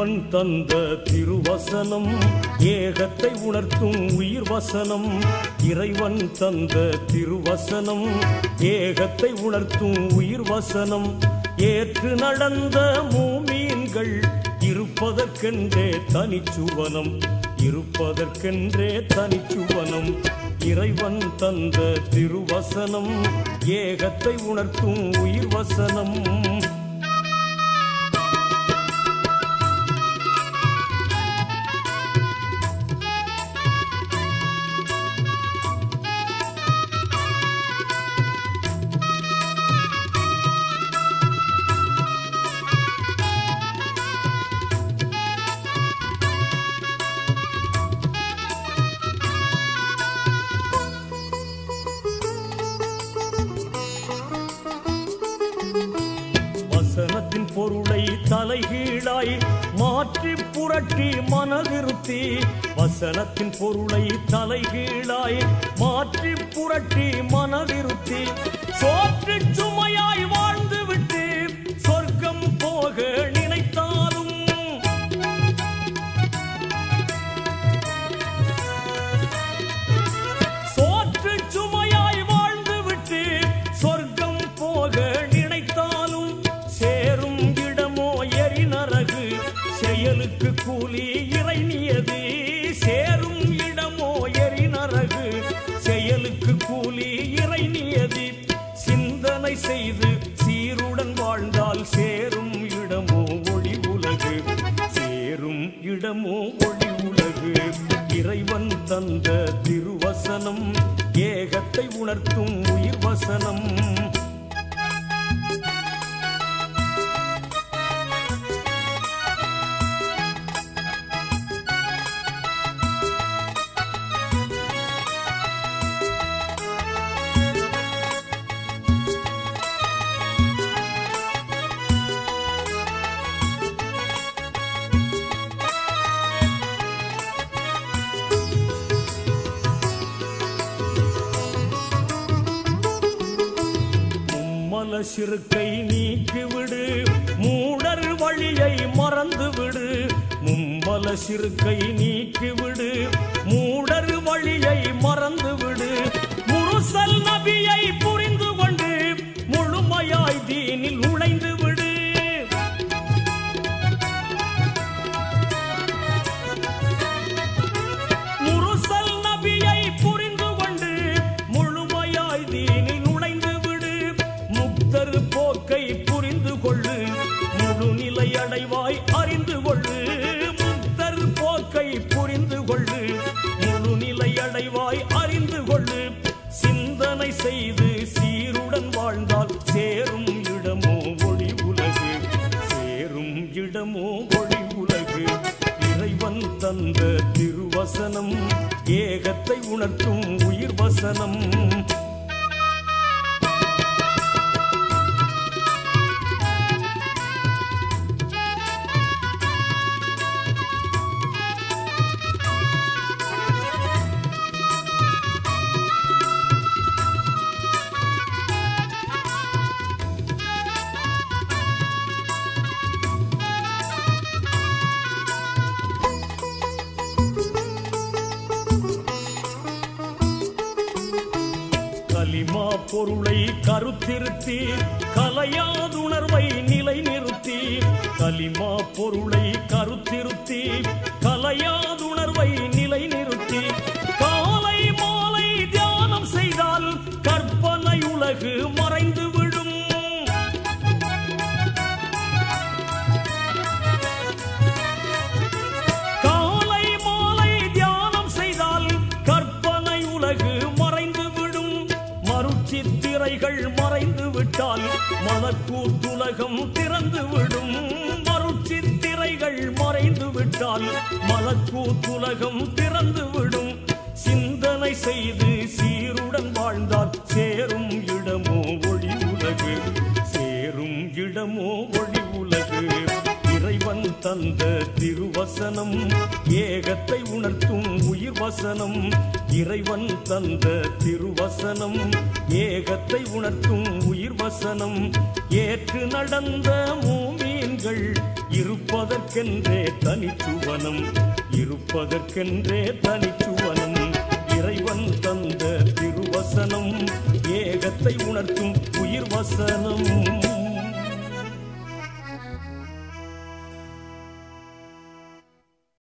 இறைவன் தந்த திருவசனம் ஏகத்தை உணர்த்தும் உயிர் வசனம் இறைவன் தந்த திருவசனம் ஏகத்தை உணர்த்தும் உயிர் வசனம் ஏற்று நடந்த மூமீன்கள் இருப்பதற்கென்றே தனிச்சுவனம் இருப்பதற்கென்றே தனிச்சுவனம் இறைவன் தந்த திருவசனம் ஏகத்தை உணர்த்தும் உயிர் வசனம் வசனத்தின் பொருளை தலைகீழாய் மாற்றி புரட்டி மனதிருத்தி வசனத்தின் பொருளை தலைகீழாய் மாற்றி புரட்டி மனதிருத்தி சோற்று சுமையாய் வாழ்ந்து விட்டு சொர்க்கம் போக நினைத்தாலும் சோற்று சுமையாய் வாழ்ந்து விட்டு சொர்க்கம் போக நினைத்தாலும் சேரும் இடமோ எரிநரகு செயலுக்கு கூலி இறைனியது சேரும் இடமோ எரிநரகு செயலுக்கு கூலி இறைனியது சிந்தனை செய்து சீருடன் வாழ்ந்தால் சேரும் இடமோ ஒளி உலகு சேரும் இடமோ ஒளி உலகு இறைவன் தந்த திருவசனம் ஏகத்தை உணர்த்தும் உயிர் வசனம் மும்மல சிறுக்கை நீக்கிவிடு மூடர் வழியை மறந்துவிடு மும்மல சிறுக்கை நீக்கிவிடு மூடர் வழியை மறந்துவிடு முருசல் நபியை புரிந்து கொண்டு முழுமையாய் தீனில் நுழைந்து விடு முருசல் நபியை புரிந்து கொண்டு முழுமையாய் தீனில் நுழைந்து விடு முக்தர் போக்கை புரிந்து கொள்ளு முழு நிலை அடைவாய் அறிந்து கொள்ளு முக்தர் போக்கை புரிந்து கொள்ளு முழு நிலை அடைவாய் அறிந்து கொள்ளு சிந்தனை செய்து சீருடன் வாழ்ந்தால் சேரும் இடமோ ஒளி உலகு சேரும் இடமோ ஒளி உலகு இறைவன் தந்த திருவசனம் ஏகத்தை உணர்த்தும் உயிர் வசனம் கலிமா பொருளை கருத்திருத்தி கலையாதுணர்வை நிலை நிறுத்தி கலிமா பொருளை கருத்திருத்தி கலையாதுணர்வை நிலை நிறுத்தி காலை மாலை தியானம் செய்தால் கற்பனை உலகு மறைந்து விடும் காலை மாலை தியானம் செய்தால் கற்பனை உலகு மறைந்து விடும் மறுச்சித்திரைகள் மறைந்து விட்டால் மலக்கூத்துலகம் திறந்து விடும் மறுச்சித்திரைகள் மறைந்து விட்டால் மலக்கூத்துலகம் திறந்து விடும் சிந்தனை செய்து சீருடன் வாழ்ந்தால் சேரும் இடமோ ஒளி உலகு சேரும் இடமோ ஒளி உலகு இறைவன் தந்த திருவசனம் ஏகத்தை உணர்த்தும் உயிர் வசனம் இறைவன் தந்த திருவசனம் ஏகத்தை உணர்த்தும் உயிர் வசனம் ஏற்று நடந்த மூமீன் தேசங்கள் இருப்பதற்கென்றே தனிச்சுவனம் இருப்பதற்கென்றே தனிச்சுவனம் இறைவன் தந்த திருவசனம் ஏகத்தை உணர்த்தும் உயிர் வசனம்